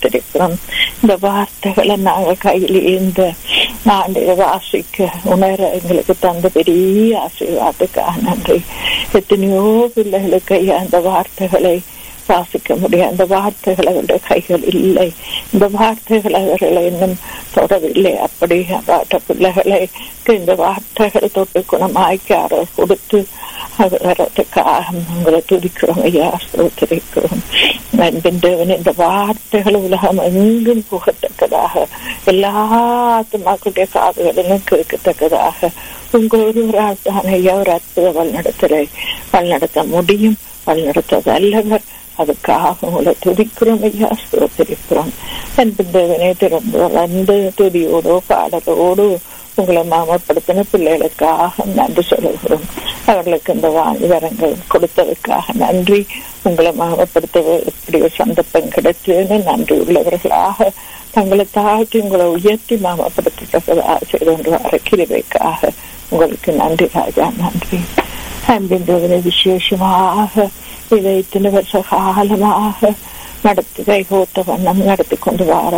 ஸ்தோத்திரிக்கிறோம் இந்த வார்த்தைகளை நாங்கள் கையில் இந்த ஆண்டு வாசிக்க உணர எங்களுக்கு தந்த பெரிய ஆசீர்வாதத்துக்காக நன்றி எத்தனையோ பிள்ளைகளுக்கு ஐயா அந்த வார்த்தைகளை வாசிக்க முடியும் அந்த வார்த்தைகள் அவருடைய கைகள் இல்லை இந்த வார்த்தைகள் அவர்களை இன்னும் தொடவில்லை அப்படி அந்த பிள்ளைகளை இந்த வார்த்தைகள் தொட்டு குணமாய்க்கார கொடுத்து வரதுக்காக உங்களை துதிக்கிறோம் ஐயா ஸ்தோத்திரிக்கிறோம் அன்பின் தேவன் இந்த வார்த்தைகள் உலகம் எங்கும் புகத்தக்கதாக எல்லா ஆத்மாக்களுடைய காதுகளிலும் கேட்கத்தக்கதாக உங்க ஒருவரால் தான் ஐயா ஒரு அற்புத வழிநடத்தலை வழிநடத்த முடியும் வழிநடத்த வல்லவர் அதுக்காக உங்களை துதிக்கிறோம் ஐயா ஸ்தோத்திரிக்கிறோம் அன்பின் தேவனே திறந்து வளர்ந்து துதியோடோ பாடலோடு உங்களை மாமப்படுத்தின பிள்ளைகளுக்காக நன்றி சொல்லுகிறோம் அவர்களுக்கு இந்த விவரங்கள் கொடுத்ததுக்காக நன்றி உங்களை மாமப்படுத்த இப்படி ஒரு சந்தர்ப்பம் கிடைச்சதுன்னு நன்றி உள்ளவர்களாக தங்களை தாழ்த்தி உங்களை உயர்த்தி மாமப்படுத்தத்தக்கதாக செய்து கொண்டு வர கிருபைக்காக உங்களுக்கு நன்றி ராஜா நன்றி அன்பின் விசேஷமாக இதை இத்தனை வருஷ காலமாக நடத்தி கைகோத்த வண்ணம் நடத்தி கொண்டு வார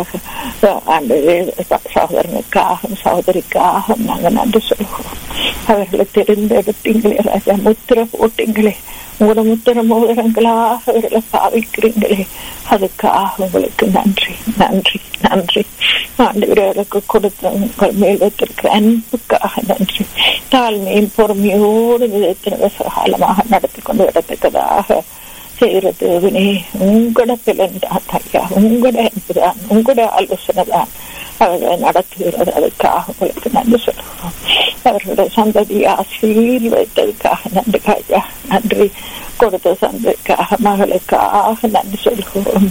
சகோதரனுக்காக சகோதரிக்காக நாங்கள் நன்றி சொல்கிறோம் அவர்களை தெரிந்தெடுத்தீங்களே ராஜா முத்திர போட்டீங்களே உங்களோட முத்திர மோதிரங்களாக அவர்களை பாவிக்கிறீங்களே அதுக்காக உங்களுக்கு நன்றி நன்றி நன்றி ஆண்டவர்களுக்கு கொடுத்த உங்கள் மேல் வைத்திருக்கிற அன்புக்காக நன்றி தாழ்மையும் பொறுமையோடு விதத்தின காலமாக நடத்தி கொண்டு வரத்தக்கதாக செய்கிற தேவனே உங்களோட பிளன் தான் ஐயா உங்களோட அன்புதான் உங்களோட ஆலோசனை தான் அவர்களை நடத்துகிறது அதுக்காக உங்களுக்கு நன்றி சொல்கிறோம் அவர்களுடைய சந்ததி ஆசீர்வதித்ததுக்காக நன்றி ஐயா நன்றி கொடுத்த சந்தைக்காக மகளுக்காக நன்றி சொல்கிறோம்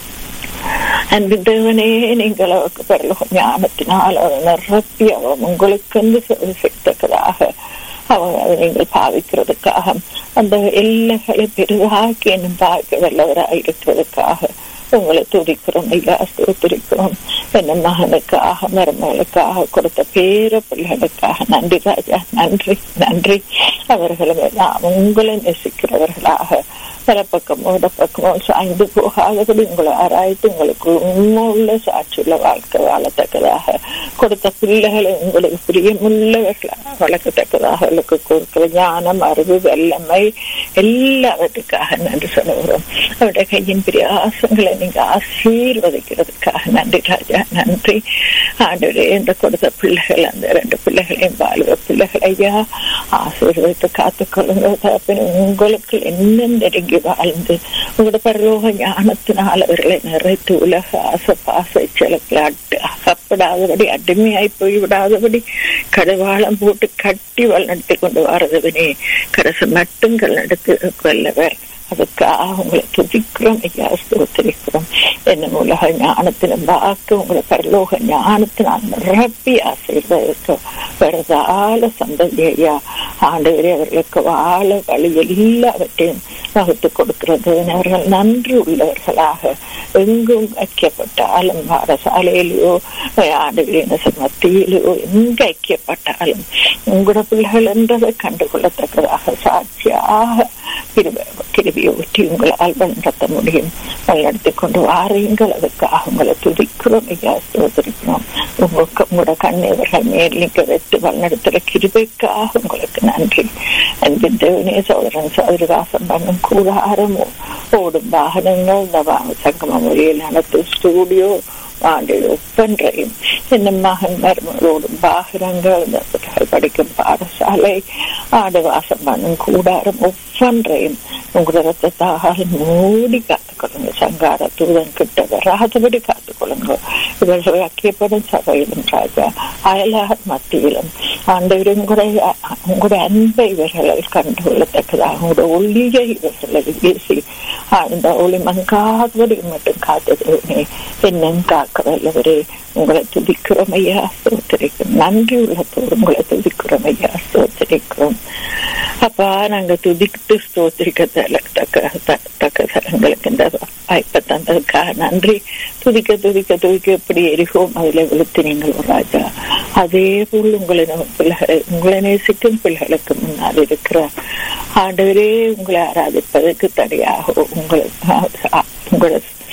அன்பின் தேவனே நீங்கள் அவருக்கு பிறகு ஞானத்தினால் அவர் நிரப்பி அவர் உங்களுக்கு செய்தக்கதாக அவங்க அதை நீங்கள் பாவிக்கிறதுக்காக அந்த எல்லைகளை பெரிதாக்கி என்னும் பார்க்க வல்லவராக இருக்கிறதுக்காக உங்களை துதிக்கிறோம் ஐயா ஸ்தோத்திரிக்கிறோம் என்ன மகனுக்காக மருமகளுக்காக கொடுத்த பேர பிள்ளைகளுக்காக நன்றி ராஜா நன்றி நன்றி அவர்களும் எல்லாம் உங்களை நேசிக்கிறவர்களாக பக்கமோ இடப்பக்கமோ சாய்ந்து போகாதபடி உங்களை ஆராய்த்து உங்களுக்கு உண்மை உள்ள சாட்சியுள்ள வாழ்க்கை வாழத்தக்கதாக கொடுத்த பிள்ளைகளை உங்களுக்கு பிரியமுள்ளவர்களாக வளர்க்கத்தக்கதாக அவர்களுக்கு கொடுக்கிற ஞானம் அறிவு வெள்ளமை எல்லாவற்றுக்காக நன்றி சொல்லுகிறோம் அவருடைய கையின் பிரியாசங்களை நீங்க ஆசீர்வதிக்கிறதுக்காக நன்றி ராஜா நன்றி ஆண்டவரே இந்த கொடுத்த பிள்ளைகள் அந்த ரெண்டு பிள்ளைகளையும் வாழ்வ பிள்ளைகளையா ஆசீர்வதித்து காத்துக்கொள்ளுங்க உங்களுக்கு என்ன நெருங்கி வாழ்ந்து உங்களோட பரலோக ஞானத்தினால் அவர்களை நிறைத்து உலக ஆசை பாசை சிலக்கு அட்டு அகப்படாதபடி அடிமையாய் போய் விடாதபடி கடுவாளம் போட்டு கட்டி வழிநடத்தி கொண்டு வரதவனே கரசு மட்டும் நடத்தி வல்லவர் அதுக்காக உங்களை துதிக்கிறோம் ஐயா ஸ்தோத்திரிக்கிறோம் என்ன உலக ஞானத்திலும் வாக்கு உங்களை பரலோக ஞானத்தினால் நிரப்பி ஆசீர்வதிக்கும் வரதால சந்ததி ஐயா ஆண்டவரே அவர்களுக்கு வாழ வழி எல்லாவற்றையும் வகுத்து கொடுக்கிறது அவர்கள் நன்றி உள்ளவர்களாக எங்கும் ஐக்கியப்பட்டாலும் பாடசாலையிலோ ஆண்டுகளின் மத்தியிலோ எங்க ஐக்கியப்பட்டாலும் உங்களோட பிள்ளைகள் என்றதை கண்டுகொள்ளத்தக்கதாக சாட்சியாக கிருபியை ஊற்றி உங்களால் நடத்த முடியும் நடத்தி கொண்டு வாரீங்கள் அதுக்காக உங்களை துதிக்கிறோம் ஐயா சோதரிக்கிறோம் உங்களுக்கு உங்களோட கண்ணீர்கள் மேலிக்க வைத்து வழிநடத்துகிற கிருபைக்காக உங்களுக்கு நன்றி அன்பின் தேவனே சோதரன் சோதரிவாசம் பண்ணும் கூடாரம் ஓடும் வாகனங்கள் இந்த சங்கம மொழியில் நடத்தும் ஸ்டூடியோ ஆண்டு ஒப்பன்றையும் என்ன மகன் மருமகளோடும் பாகரங்கள் படிக்கும் பாடசாலை ஆடு வாசம் பண்ணும் கூடாரம் ஒவ்வொன்றையும் உங்களோட ரத்தத்தால் மூடி காத்துக்கொள்ளுங்க சங்கார தூதன் கிட்ட வராதபடி காத்துக்கொள்ளுங்க இவர்கள் ஐக்கியப்படும் சபையிலும் ராஜா அயலார் மத்தியிலும் ஆண்டவர் உங்களுடைய உங்களுடைய அன்பை இவர்களை கண்டுகொள்ளத்தக்கதாக உங்களோட ஒளியை இவர்களை வீசி அந்த ஒளி மங்காதபடி மட்டும் காத்ததுமே என்னும் காக்க வல்லவரே உங்களை துதிக்கிறோம் ஐயா ஸ்தோத்திரிக்கும் நன்றி உள்ளத்தோடு உங்களை துதிக்கிறோம் ஐயா ஸ்தோத்திரிக்கிறோம் அப்பா நாங்க துதித்து ஸ்தோத்திரிக்க தக்க தக்க தலங்களுக்கு இந்த வாய்ப்பை தந்ததுக்காக நன்றி துதிக்க துதிக்க துதிக்க எப்படி எரிகோம் அதுல விழுத்து நீங்கள் ஒரு ராஜா அதே போல் உங்களை பிள்ளைகளை உங்களை நேசிக்கும் பிள்ளைகளுக்கு முன்னால் இருக்கிற ஆண்டவரே உங்களை ஆராதிப்பதற்கு தடையாக உங்களை உங்களை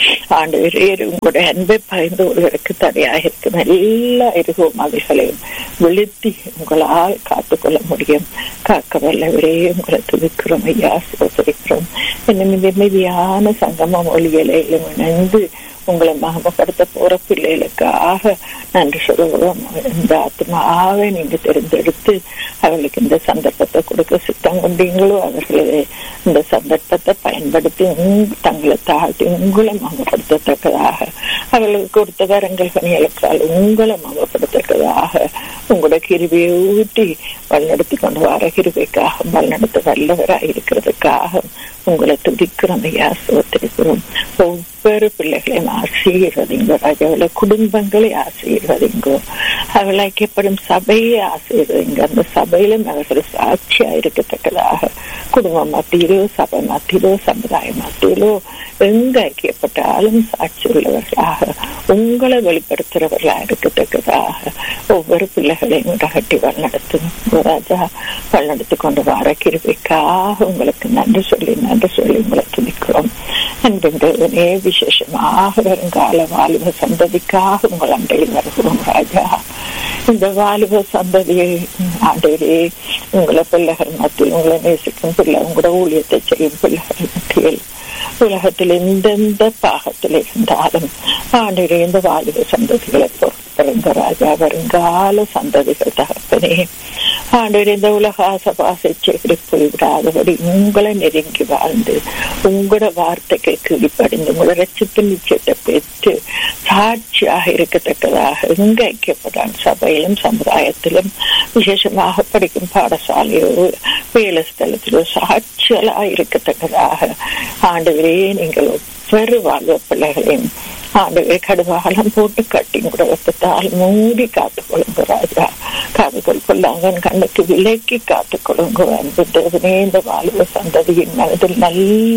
ஆண்டு உங்களுடைய அன்பை பயந்து ஒருவருக்கு தடையாக இருக்கும் எல்லா இருகோமாதிகளையும் விழுத்தி உங்களால் காத்துக்கொள்ள முடியும் காக்க வல்லவரே உங்களை துதிக்கிறோம் ஐயா சோதரிக்கிறோம் இன்னும் இந்த அமைதியான சங்கம மொழிகளையும் இணைந்து உங்களை மகமப்படுத்த போற பிள்ளைகளுக்காக நன்றி சொல்லுவோம் இந்த ஆத்மாவை நீங்க தெரிந்தெடுத்து அவர்களுக்கு இந்த சந்தர்ப்பத்தை கொடுக்க சித்தம் கொண்டீங்களோ அவர்களே இந்த சந்தர்ப்பத்தை பயன்படுத்தி தங்களை தாழ்த்தி உங்களை மகப்படுத்தத்தக்கதாக அவர்களுக்கு கொடுத்த வரங்கள் பணிகளுக்கால் உங்களை மகப்படுத்தத்தக்கதாக உங்களோட கிருவியை ஊட்டி வழிநடத்தி கொண்டு வர கிருவிக்காக வழிநடத்த வல்லவராக இருக்கிறதுக்காக உங்களை துடிக்கிறோம் ஐயா சோத்திருக்கிறோம் ஒவ்வொரு பிள்ளைகளையும் ஆசீர்வதிங்கோ ராஜாவில குடும்பங்களை ஆசீர்வதிங்கோ அவள் ஐக்கியப்படும் சபையை ஆசீர்வதிங்க அந்த சபையிலும் அவர்கள் சாட்சியா இருக்கத்தக்கதாக குடும்பம் மத்தியிலோ சபை மத்தியிலோ சமுதாய மத்தியிலோ எங்க ஐக்கியப்பட்டாலும் சாட்சி உள்ளவர்களாக உங்களை வெளிப்படுத்துறவர்களா இருக்கத்தக்கதாக ஒவ்வொரு பிள்ளைகளையும் ரகட்டி வழிநடத்தும் ராஜா வழிநடத்தி கொண்டு வர கிருபிக்காக உங்களுக்கு நன்றி சொல்லி நன்றி சொல்லி உங்களை துதிக்கிறோம் அன்பின்றதனே விசேஷமாக வருங்கால வாலிப சந்ததிக்காக உங்கள் அண்டையில் வருகிறோம் ராஜா இந்த வாலிப சந்ததியை ஆண்டவரே உங்களை பிள்ளைகள் மத்தியில் உங்களை நேசிக்கும் பிள்ளை உங்களோட ஊழியத்தை செய்யும் பிள்ளைகள் மத்தியில் உலகத்தில் எந்தெந்த பாகத்தில் இருந்தாலும் ஆண்டவரே இந்த வாலிப சந்ததிகளை பொறுத்திருந்த ராஜா வருங்கால சந்ததிகள் தகப்பனே ஆண்டவர் இந்த உலக ஆசபாசை செய்து போய்விடாதபடி உங்களை நெருங்கி வாழ்ந்து உங்களோட வார்த்தைக்கு கீழ்ப்படிந்து உங்களோட ரச்சிப்பு நிச்சயத்தை பெற்று சாட்சியாக இருக்கத்தக்கதாக எங்க ஐக்கியப்படான் சபையிலும் சமுதாயத்திலும் விசேஷமாக படிக்கும் பாடசாலையோ வேலை ஸ்தலத்திலோ சாட்சியலா இருக்கத்தக்கதாக ஆண்டவரே நீங்கள் ஒவ்வொரு வாழ்வ பிள்ளைகளையும் ஆண்டவே கடுவாலம் போட்டு கட்டி குடவத்தால் மூடி காத்துக் கொள்ளுங்க ராஜா காதுகள் கொள்ளாங்கன் கண்ணுக்கு விலக்கி காத்துக் கொள்ளுங்க அன்பு தேவனே இந்த வாழ்வ சந்ததியின் மனதில் நல்ல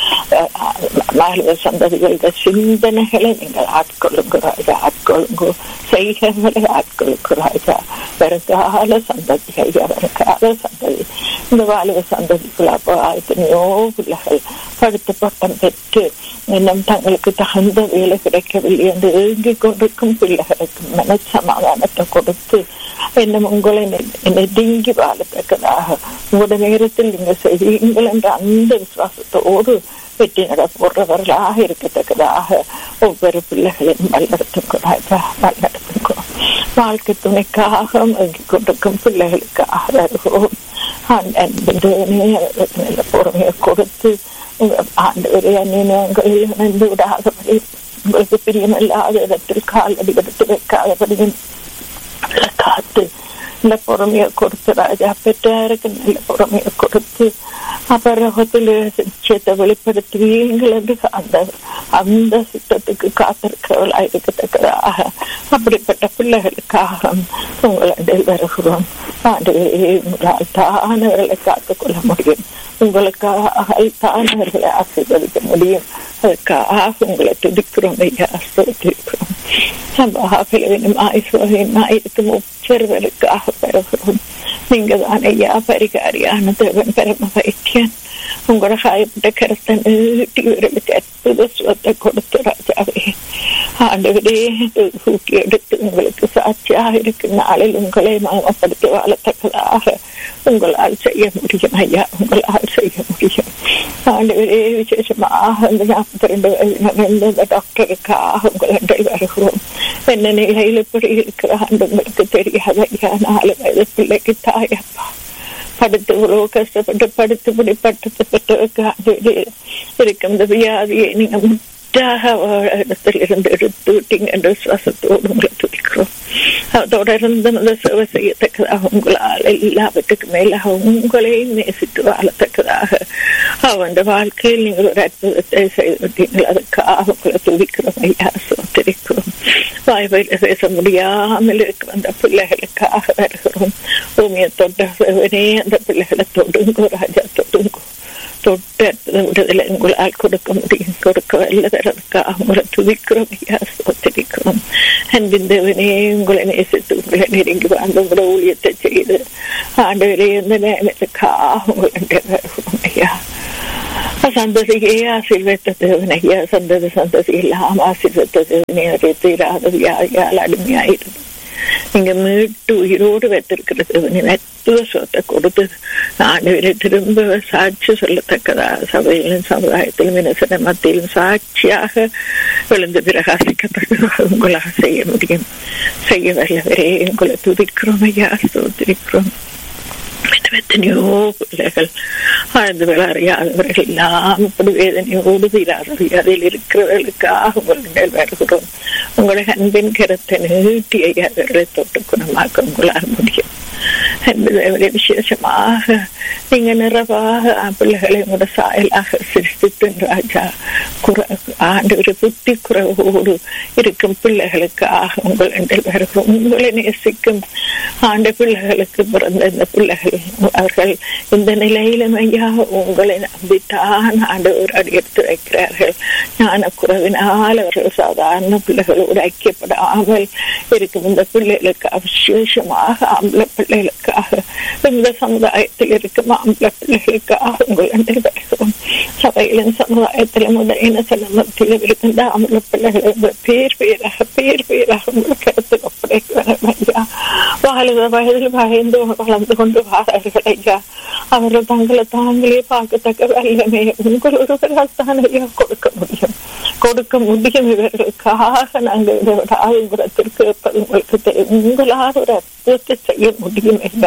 வாழ்வ சந்ததிகளோட சிந்தனைகளை நீங்கள் ஆட்கொள்ளுங்க ராஜா ஆட்கொள்ளுங்க செய்கைகளை ஆட்கொள்ளுங்க ராஜா வருங்கால சந்ததி ஐயா வருங்கால சந்ததி இந்த வாழ்வ சந்ததிக்குள்ள அப்போ எத்தனையோ பிள்ளைகள் படுத்த பட்டம் பெற்று இன்னும் தங்களுக்கு தகுந்த வேலை கிடைக்கவில்லை என்று ஏங்கிக் கொண்டிருக்கும் பிள்ளைகளுக்கு மன சமாதானத்தை கொடுத்து இன்னும் உங்களை நெருங்கி வாழத்தக்கதாக உங்களோட நேரத்தில் நீங்க செய்வீங்கள் என்ற அந்த விசுவாசத்தோடு வெற்றி நட போடுறவர்களாக இருக்கத்தக்கதாக ஒவ்வொரு பிள்ளைகளையும் வழிநடத்துங்க வழிநடத்துங்க வாழ்க்கை துணைக்காக வங்கி கொண்டிருக்கும் பிள்ளைகளுக்காக வருகிறோம் நல்ல பொறுமையை கொடுத்து ஆண்டு அந்நியங்களில் இணைந்து விடாதபடி உங்களுக்கு பிரியமில்லாத இடத்தில் கால் அடி எடுத்து வைக்காதபடியும் காத்து நல்ல பொறுமையை கொடுத்து ராஜா பெற்றாருக்கு நல்ல பொறுமையை கொடுத்து அபரகத்தில் நிச்சயத்தை வெளிப்படுத்துவீங்கள் என்று அந்த அந்த சித்தத்துக்கு காத்திருக்கிறவளா இருக்கத்தக்கதாக அப்படிப்பட்ட பிள்ளைகளுக்காக உங்களிடம் வருகிறோம் உங்களால் தானவர்களை காத்துக்கொள்ள முடியும் உங்களுக்காக தானவர்களை ஆசீர்வதிக்க முடியும் அதுக்காக உங்களை துடிக்கிறோம் ஐயா ஆசிர்வதிக்கிறோம் இருக்கும் ஒவ்வொருவருக்காக பெறுகிறோம் நீங்க தான் ஐயா பரிகாரியான தேவன் பரம வைத்தியன் உங்களோட காயப்பட்ட கருத்தை நீட்டி இவர்களுக்கு அற்புத சுவத்தை கொடுத்து ராஜாவே ஆண்டவரே தூக்கி எடுத்து உங்களுக்கு சாட்சியாக இருக்கும் நாளில் உங்களை மாமப்படுத்தி வாழத்தக்கதாக உங்களால் செய்ய முடியும் ஐயா உங்களால் செய்ய முடியும் ஆண்டவரே விசேஷமாக இந்த நாற்பத்தி ரெண்டு வயது டாக்டருக்காக உங்களிடம் வருகிறோம் என்ன நிலையில் இப்படி இருக்கிறான் உங்களுக்கு தெரியாத ஐயா நாலு வயது பிள்ளைக்கு தாயப்பா படுத்து இவ்வளவு கஷ்டப்பட்டு படுத்து முடி பட்டத்து பெற்றவருக்கு இருக்கும் இந்த வியாதியை நீங்க முற்றாக இடத்தில் இருந்து எடுத்து விட்டீங்க என்ற சுவாசத்தோடு உங்களை துடிக்கிறோம் தொடர்ந்து அந்த சேவை செய்யத்தக்கதாக உங்களால் எல்லாவற்றுக்கு மேலாக உங்களையும் நேசித்து வாழத்தக்கதாக அவன் வாழ்க்கையில் நீங்கள் ஒரு அற்புதத்தை செய்து விட்டீங்கள் அதுக்காக உங்களை துடிக்கிறோம் ஐயா சோத்திருக்கிறோம் வாய்வையில் பேச முடியாமல் இருக்கிற அந்த பிள்ளைகளுக்காக வருகிறோம் பூமியை தொட்ட சேவனே அந்த பிள்ளைகளை தொடுங்கோ ராஜா தொடுங்கோ தொட்டு விடுதலை உங்களால் கொடுக்க முடியும் கொடுக்க வல்லதற்காக உங்களை துதிக்கிறோம் ஐயா சோத்திரிக்கிறோம் அன்பின் தேவனே உங்களை நேசித்து உங்களை நெருங்கி வாழ்ந்து உங்களை ஊழியத்தை செய்து ஆண்டவரே எந்த நேரத்துக்காக உங்களை ஐயா சந்ததியே ஆசீர்வத்த தேவனையா சந்ததி சந்ததி எல்லாம் ஆசீர்வத்த தேவனை அறியாத வியாதியால் அடிமையாயிருந்து நீங்க மீட்டு உயிரோடு வைத்திருக்கிற தேவனை மருத்துவ சொத்தை கொடுத்து ஆண்டவரை திரும்ப சாட்சி சொல்லத்தக்கதா சபையிலும் சமுதாயத்திலும் இனசன மத்தியிலும் சாட்சியாக விழுந்து பிரகாசிக்கத்தக்கதாக உங்களாக செய்ய முடியும் செய்ய வல்லவரே உங்களை துதிக்கிறோம் ஐயா ஸ்தோத்திரிக்கிறோம் எத்தனையோ பிள்ளைகள் ஆழ்ந்து விளையாறியாதவர்கள் எல்லாம் இப்படி வேதனையோடு தீராதவர்கள் அதில் இருக்கிறவர்களுக்காக உங்கள் வருகிறோம் உங்களை அன்பின் கருத்தை நீட்டி அவர்களை தொட்டு குணமாக்க உங்களால் முடியும் என்பதை விசேஷமாக நீங்க நிறைவாக பிள்ளைகளை உங்களோட சாயலாக சிருஷ்டித்து ராஜா குற ஆண்டு ஒரு புத்தி குறவோடு இருக்கும் பிள்ளைகளுக்காக உங்கள் வருகிறோம் உங்களை நேசிக்கும் ஆண்டு பிள்ளைகளுக்கு பிறந்த இந்த பிள்ளைகள் அவர்கள் இந்த நிலையிலும் ஐயா உங்களை நம்பித்தான் ஆண்டு ஒரு அடி எடுத்து வைக்கிறார்கள் ஞான குறவினால் அவர்கள் சாதாரண பிள்ளைகளோடு ஐக்கியப்படாமல் இருக்கும் இந்த பிள்ளைகளுக்கு விசேஷமாக ஆம்பளை பிள்ளைகளுக்காக இந்த சமுதாயத்தில் இருக்கும் ஆம்பளை பிள்ளைகளுக்காக உங்கள் வருகிறோம் சபையிலும் சமுதாயத்திலும் இன மத்தியில் இருக்கின்ற ஆம்பளை பிள்ளைகளை பேர் பேராக பேர் பேராக உங்களுக்கு எடுத்து ஒப்படைக்க ஐயா வாழுத வயதில் வயந்து வளர்ந்து கொண்டு வாரார்கள் ஐயா அவர்கள் தங்களை தாங்களே பார்க்கத்தக்க வல்லமே உங்கள் ஒருவரால் தான் ஐயா கொடுக்க முடியும் கொடுக்க முடியும் இவர்களுக்காக நாங்கள் இதை விட ஆயுங்குரத்திற்கு இருப்பது உங்களுக்கு உங்களால் ஒரு அற்புதத்தை செய்ய முடியும் ஐயா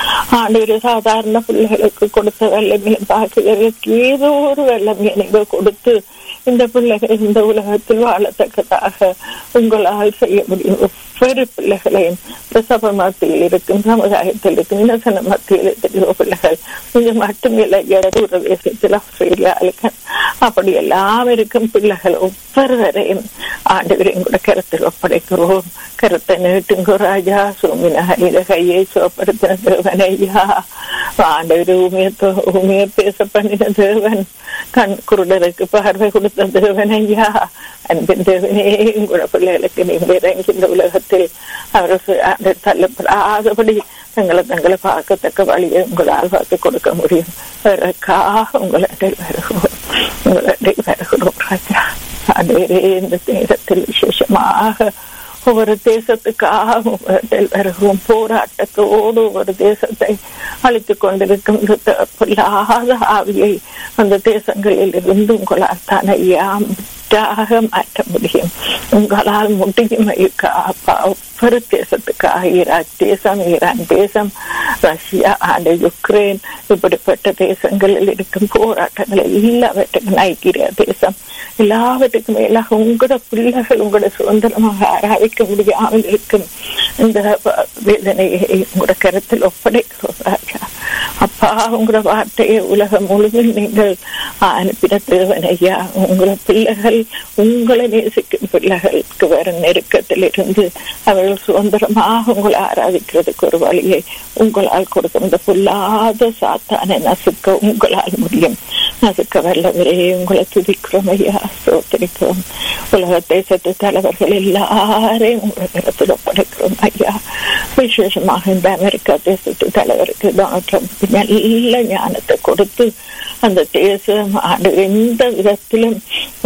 ஆண்டு சாதாரண பிள்ளைகளுக்கு கொடுத்த வெள்ளமையும் பார்க்கிறவர்களுக்கு ஏதோ ஒரு வெள்ளமையை நீங்கள் கொடுத்து இந்த பிள்ளைகள் இந்த உலகத்தில் வாழத்தக்கதாக உங்களால் செய்ய முடியும் ஒவ்வொரு பிள்ளைகளையும் பிரசவ மத்தியில் இருக்கும் சமுதாயத்தில் இருக்கும் இனசன மத்தியில் இருக்கிற பிள்ளைகள் இது மட்டுமில்லை தூர தேசத்தில் ஆஸ்திரேலியாவுக்கு அப்படி எல்லாம் இருக்கும் பிள்ளைகள் ஒவ்வொருவரையும் ஆண்டவரையும் கூட கருத்தில் ஒப்படைக்கிறோம் கருத்தை நீட்டுங்கோ ராஜா சோமின ஹரித கையை சோப்படுத்தின தேவன் ஐயா ஆண்டவர் ஊமிய ஊமிய பேச பண்ணின தேவன் கண் குருடருக்கு பார்வை கொடுத்த தேவன் ஐயா அன்பின் தேவனே உங்களோட பிள்ளைகளுக்கு நீங்கள் இறங்கி இந்த உலகத்தில் அவர்கள் தள்ளப்படாதபடி தங்களை தங்களை பார்க்கத்தக்க வழியை உங்களால் பார்த்து கொடுக்க முடியும் அதற்காக உங்களிடம் வருகிறோம் உங்களிடம் வருகிறோம் ராஜா அதே இந்த நேரத்தில் விசேஷமாக ஒவ்வொரு தேசத்துக்காக வருகிறோம் போராட்டத்தோடு ஒவ்வொரு தேசத்தை அழித்துக் கொண்டிருக்கும் பொல்லாத ஆவியை அந்த தேசங்களில் இருந்து உங்களால் தான் ஐயா முற்றாக மாற்ற முடியும் உங்களால் முடியும் ஒவ்வொரு தேசத்துக்காக ஈராக் தேசம் ஈரான் தேசம் ரஷ்யா ஆண்டு யுக்ரைன் இப்படிப்பட்ட தேசங்களில் இருக்கும் போராட்டங்கள் எல்லாவற்றுக்கும் நைகீரியா தேசம் எல்லாவற்றுக்கும் மேலாக உங்களோட பிள்ளைகள் உங்களோட சுதந்திரமாக ஆராய்க்க முடியாமல் இருக்கும் இந்த வேதனையை உங்களோட கருத்தில் ஒப்படைக்கிறோம் ராஜா அப்பா உங்களோட வார்த்தையை உலகம் முழுவதும் நீங்கள் அனுப்பின தேவனையா உங்களோட பிள்ளைகள் உங்களை நேசிக்கும் பிள்ளைகளுக்கு வர நெருக்கத்தில் இருந்து அவர்கள் சுதந்திரமாக உங்களை ஆராதிக்கிறதுக்கு ஒரு வழியை உங்களால் கொடுக்கும் இந்த பொல்லாத சாத்தானை நசுக்க உங்களால் முடியும் நசுக்க வல்லவரே உங்களை துதிக்கிறோம் ஐயா சோத்தரிக்கிறோம் உலக தேசத்து தலைவர்கள் எல்லாரையும் உங்களை கருத்தில் ஒப்படைக்கிறோம் ஐயா விசேஷமாக இந்த அமெரிக்கா தேசத்து தலைவருக்கு டொனால்ட் ட்ரம்ப் நல்ல ஞானத்தை கொடுத்து அந்த தேசம் ஆண்டு எந்த விதத்திலும்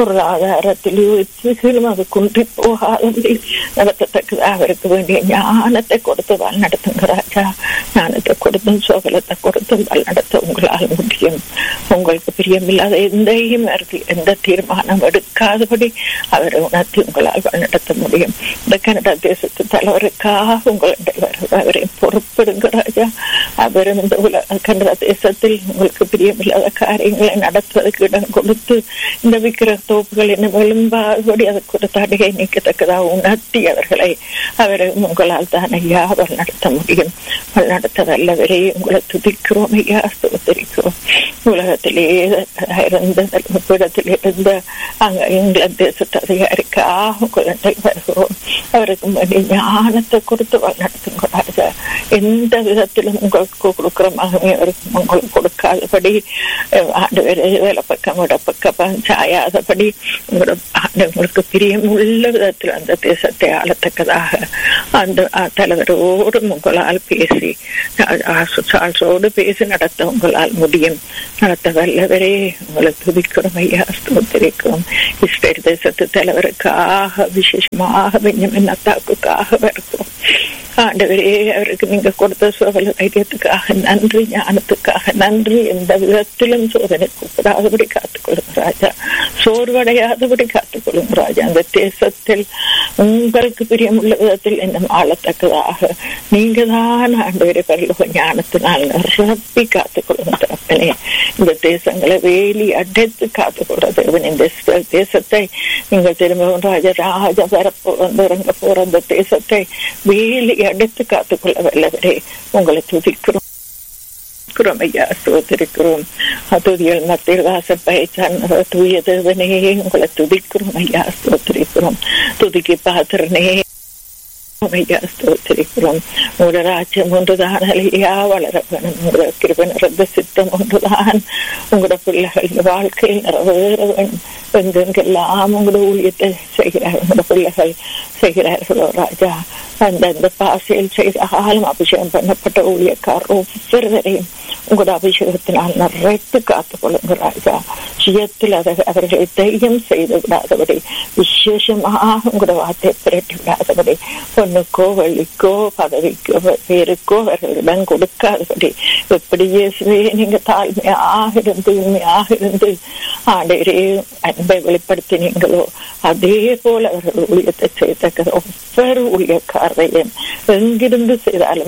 பொருளாதாரத்திலும் அது குன்றி போகாதபடி நடத்தத்தக்கது அவருக்கு வேண்டிய ஞானத்தை கொடுத்து வாழ் நடத்துங்க ராஜா ஞானத்தை கொடுத்தும் சோகலத்தை கொடுத்தும் வாழ் நடத்த உங்களால் முடியும் உங்களுக்கு பிரியமில்லாத எந்தையும் எந்த தீர்மானம் எடுக்காதபடி அவரை உணர்த்தி உங்களால் வாழ் நடத்த முடியும் இந்த கனடா தேசத்து தலைவருக்காக உங்களுடைய அவரை பொறுப்படுங்க ராஜா அவரும் இந்த உலக கனடா தேசத்தில் உங்களுக்கு பிரியமில்லாத காரியங்களை நடத்துவதற்கு இடம் கொடுத்து இந்த விக்கிர தோப்புகள் என்ன விளம்பாதபடி அதற்கு ஒரு தடையை நீக்கத்தக்கதாக உணர்த்தி அவர்களை அவரை உங்களால் தான் ஐயா அவர் நடத்த முடியும் நடத்த வல்லவரை உங்களை துதிக்கிறோம் ஐயா ஸ்தோத்தரிக்கிறோம் உலகத்திலே இருந்த இடத்தில் இருந்த அங்க இங்கிலாந்து தேசத்து அதிகாரிக்காக உங்களை வருகிறோம் அவருக்கு ஞானத்தை கொடுத்து நடத்துங்க எந்த விதத்திலும் உங்களுக்கு கொடுக்கிற மகமே அவருக்கு உங்களுக்கு கொடுக்காதபடி ஆண்டு வேலை பக்கம் விட பக்கம் சாயாதபடி உங்களோட ஆண்டு உங்களுக்கு பிரியமுள்ள விதத்தில் அந்த தேசத்தை ஆளத்தக்கதாக அந்த தலைவரோடு உங்களால் பேசி சால்ஸோடு பேசி நடத்த உங்களால் முடியும் நடத்த வல்லவரே உங்களை துதிக்கிறோம் ஐயா ஸ்தோத்திரிக்கிறோம் இஸ்ரேல் தேசத்து தலைவருக்காக விசேஷமாக பெஞ்சமின் அத்தாக்குக்காக வருகிறோம் ஆண்டவரே அவருக்கு நீங்க கொடுத்த சோதனை தைரியத்துக்காக நன்றி ஞானத்துக்காக நன்றி எந்த விதத்திலும் சோதனை கூப்பிடாதபடி காத்துக்கொள்ளுங்க ராஜா சோர்வடையாதபடி காத்துக்கொள்ளுங்க ராஜா அந்த தேசத்தில் உங்களுக்கு பிரியமுள்ள விதத்தில் இன்னும் ஆளத்தக்கதாக நீங்க தான் ஆண்டவரை பரலோக ஞானத்தினால் நிரப்பி காத்துக்கொள்ளுங்க தரப்பனே இந்த தேசங்களை வேலி அடைத்து காத்துக்கொள்றது இந்த தேசத்தை நீங்க திரும்பவும் ராஜா ராஜா வரப்போ வந்து இறங்க போற அந்த தேசத்தை வேலி அடைத்து காத்துக்கொள்ள வல்லவரே உங்களை துதிக்கிறோம் துதிக்கிறோம் ஐயா ஸ்தோத்திருக்கிறோம் துதியல் மத்தியில் வாசப்பை தூய தேவனே உங்களை துதிக்கிறோம் ஐயா ஸ்தோத்திரிக்கிறோம் துதிக்கு பாத்திரனே ஐயா ஸ்தோத்திரிக்கிறோம் உங்களோட ராஜ்யம் ஒன்றுதான் அலையா வளர வேணும் உங்களோட கிருப நிறந்த சித்தம் ஒன்றுதான் உங்களோட பிள்ளைகள் வாழ்க்கையில் நிறைவேற வேண்டும் எங்கெங்கெல்லாம் உங்களோட ஊழியத்தை செய்கிறார் உங்களோட பிள்ளைகள் செய்கிறார்களோ ராஜா அந்தந்த பாசையில் செய்தாலும் அபிஷேகம் பண்ணப்பட்ட ஊழியக்காரர் ஒவ்வொருவரையும் உங்களோட அபிஷேகத்தினால் நிறைத்து காத்துக் கொள்ளுங்க ராஜா சுயத்தில் அதை அவர்களை தைரியம் செய்து விடாதபடி விசேஷமாக உங்களோட வார்த்தை திரட்டி விடாதபடி பொண்ணுக்கோ வெள்ளிக்கோ பதவிக்கோ பேருக்கோ அவர்களிடம் கொடுக்காதபடி எப்படி இயேசுவே நீங்க தாழ்மையாக இருந்து உண்மையாக இருந்து ஆண்டவரே அன்பை வெளிப்படுத்தினீங்களோ அதே போல அவர்கள் ஊழியத்தை செய்தக்க ஒவ்வொரு ஊழியக்காரரையும் எங்கிருந்து செய்தாலும்